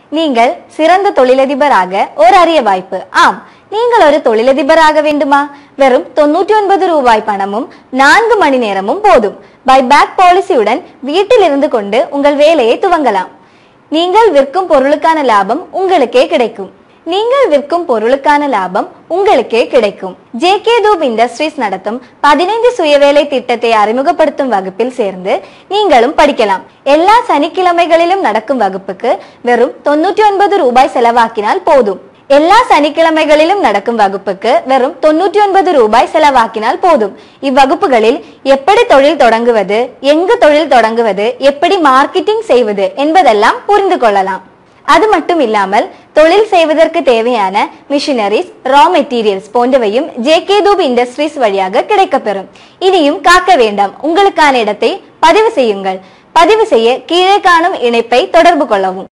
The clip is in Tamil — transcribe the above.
நீங்கள் சிறந்த தொழிலதிபராக ஒரு அரிய வாய்ப்பு ஆம் நீங்கள் ஒரு தொழிலதிபராக வேண்டுமா வெறும் தொண்ணூற்றி ஒன்பது ரூபாய் பணமும் நான்கு மணி நேரமும் போதும் பைபேக் பாலிசியுடன் வீட்டில் இருந்து கொண்டு உங்கள் வேலையை துவங்கலாம் நீங்கள் விற்கும் பொருளுக்கான லாபம் உங்களுக்கே கிடைக்கும் நீங்கள் விற்கும் பொருளுக்கான லாபம் உங்களுக்கே கிடைக்கும் ஜே கே தூப் இண்டஸ்ட்ரீஸ் நடத்தும் பதினைந்து சுயவேலை திட்டத்தை அறிமுகப்படுத்தும் வகுப்பில் சேர்ந்து நீங்களும் படிக்கலாம் எல்லா சனிக்கிழமைகளிலும் நடக்கும் வகுப்புக்கு வெறும் தொண்ணூற்றி ஒன்பது ரூபாய் செலவாக்கினால் போதும் எல்லா சனிக்கிழமைகளிலும் நடக்கும் வகுப்புக்கு வெறும் தொண்ணூற்றி ஒன்பது ரூபாய் செலவாக்கினால் போதும் இவ்வகுப்புகளில் எப்படி தொழில் தொடங்குவது எங்கு தொழில் தொடங்குவது எப்படி மார்க்கெட்டிங் செய்வது என்பதெல்லாம் புரிந்து கொள்ளலாம் அது மட்டும் இல்லாமல் தொழில் செய்வதற்கு தேவையான மிஷினரிஸ் ரா மெட்டீரியல்ஸ் போன்றவையும் ஜே கே தூப் இண்டஸ்ட்ரீஸ் வழியாக கிடைக்கப்பெறும் இனியும் காக்க வேண்டாம் உங்களுக்கான இடத்தை பதிவு செய்யுங்கள் பதிவு செய்ய கீழே காணும் இணைப்பை தொடர்பு கொள்ளவும்